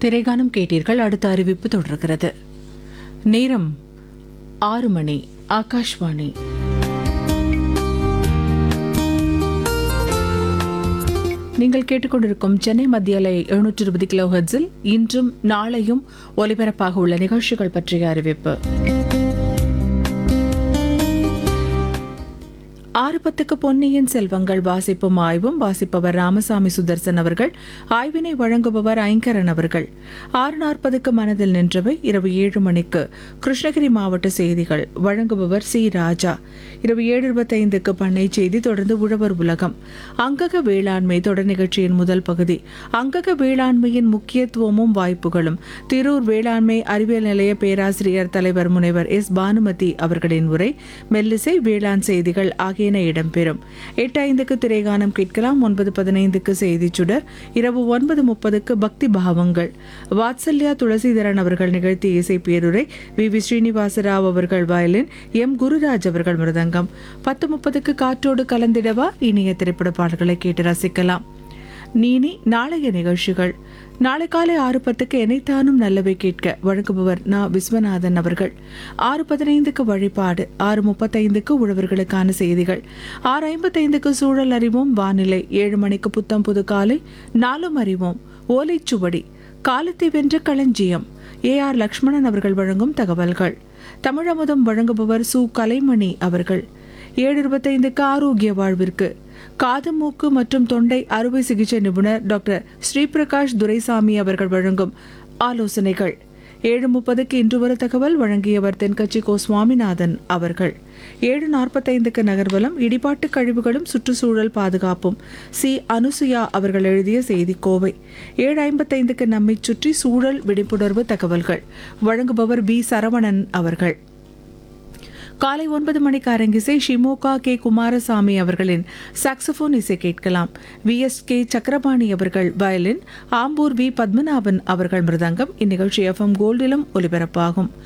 திரைகானம் கேட்டீர்கள் அடுத்த அறிவிப்பு தொடர்கிறது நேரம் ஆறு மணி ஆகாஷ்வாணி நீங்கள் கேட்டுக்கொண்டிருக்கும் சென்னை மத்திய அலை எழுநூற்று இருபது கிலோ ஹெர்ட்ஸில் இன்றும் நாளையும் ஒலிபரப்பாக உள்ள நிகழ்ச்சிகள் பற்றிய அறிவிப்பு ஆறு பத்துக்கு பொன்னியின் செல்வங்கள் வாசிப்பும் ஆய்வும் வாசிப்பவர் ராமசாமி சுதர்சன் அவர்கள் ஆய்வினை வழங்குபவர் ஐங்கரன் அவர்கள் ஆறு நாற்பதுக்கு மனதில் நின்றவை இரவு ஏழு மணிக்கு கிருஷ்ணகிரி மாவட்ட செய்திகள் வழங்குபவர் சி ராஜா இரவு ஏழு இருபத்தைந்துக்கு பண்ணை செய்தி தொடர்ந்து உழவர் உலகம் அங்கக வேளாண்மை தொடர் நிகழ்ச்சியின் முதல் பகுதி அங்கக வேளாண்மையின் முக்கியத்துவமும் வாய்ப்புகளும் திரூர் வேளாண்மை அறிவியல் நிலைய பேராசிரியர் தலைவர் முனைவர் எஸ் பானுமதி அவர்களின் உரை மெல்லிசை வேளாண் செய்திகள் ஆகியன இடம்பெறும் எட்டு ஐந்துக்கு திரைகானம் கேட்கலாம் ஒன்பது பதினைந்துக்கு செய்திச் சுடர் இரவு ஒன்பது முப்பதுக்கு பக்தி பாவங்கள் வாத்சல்யா துளசிதரன் அவர்கள் நிகழ்த்திய இசை பேருரை வி வி ஸ்ரீனிவாசராவ் அவர்கள் வயலின் எம் குருராஜ் அவர்கள் மிருதங்கம் பத்து முப்பதுக்கு காற்றோடு கலந்திடவா இனிய திரைப்பட பாடல்களை கேட்டு ரசிக்கலாம் நீனி நாளைய நிகழ்ச்சிகள் நாளை காலை ஆறு பத்துக்கு எனைத்தானும் நல்லவை கேட்க வழங்குபவர் நா விஸ்வநாதன் அவர்கள் ஆறு பதினைந்துக்கு வழிபாடு ஆறு முப்பத்தைந்துக்கு உழவர்களுக்கான செய்திகள் ஆறு ஐம்பத்தைந்துக்கு சூழல் அறிவோம் வானிலை ஏழு மணிக்கு புத்தம் புது காலை நாலும் அறிவோம் ஓலைச்சுவடி காலத்தை வென்ற களஞ்சியம் ஏ ஆர் லக்ஷ்மணன் அவர்கள் வழங்கும் தகவல்கள் தமிழமுதம் வழங்குபவர் சு கலைமணி அவர்கள் ஏழு இருபத்தைந்துக்கு ஆரோக்கிய வாழ்விற்கு காது மூக்கு மற்றும் தொண்டை அறுவை சிகிச்சை நிபுணர் டாக்டர் ஸ்ரீபிரகாஷ் துரைசாமி அவர்கள் வழங்கும் ஆலோசனைகள் ஏழு முப்பதுக்கு இன்று ஒரு தகவல் வழங்கியவர் தென்கட்சி கோ சுவாமிநாதன் அவர்கள் ஏழு நாற்பத்தைந்துக்கு நகர்வலம் இடிபாட்டு கழிவுகளும் சுற்றுச்சூழல் பாதுகாப்பும் சி அனுசுயா அவர்கள் எழுதிய செய்தி கோவை ஏழு ஐம்பத்தைந்துக்கு நம்மை சுற்றி சூழல் விழிப்புணர்வு தகவல்கள் வழங்குபவர் பி சரவணன் அவர்கள் காலை ஒன்பது மணிக்கு அரங்கிசை ஷிமோகா கே குமாரசாமி அவர்களின் சாக்ஸபோன் இசை கேட்கலாம் வி எஸ் கே சக்கரபாணி அவர்கள் வயலின் ஆம்பூர் வி பத்மநாபன் அவர்கள் மிருதங்கம் இந்நிகழ்ச்சி எஃப்எம் கோல்டிலும் ஒலிபரப்பாகும்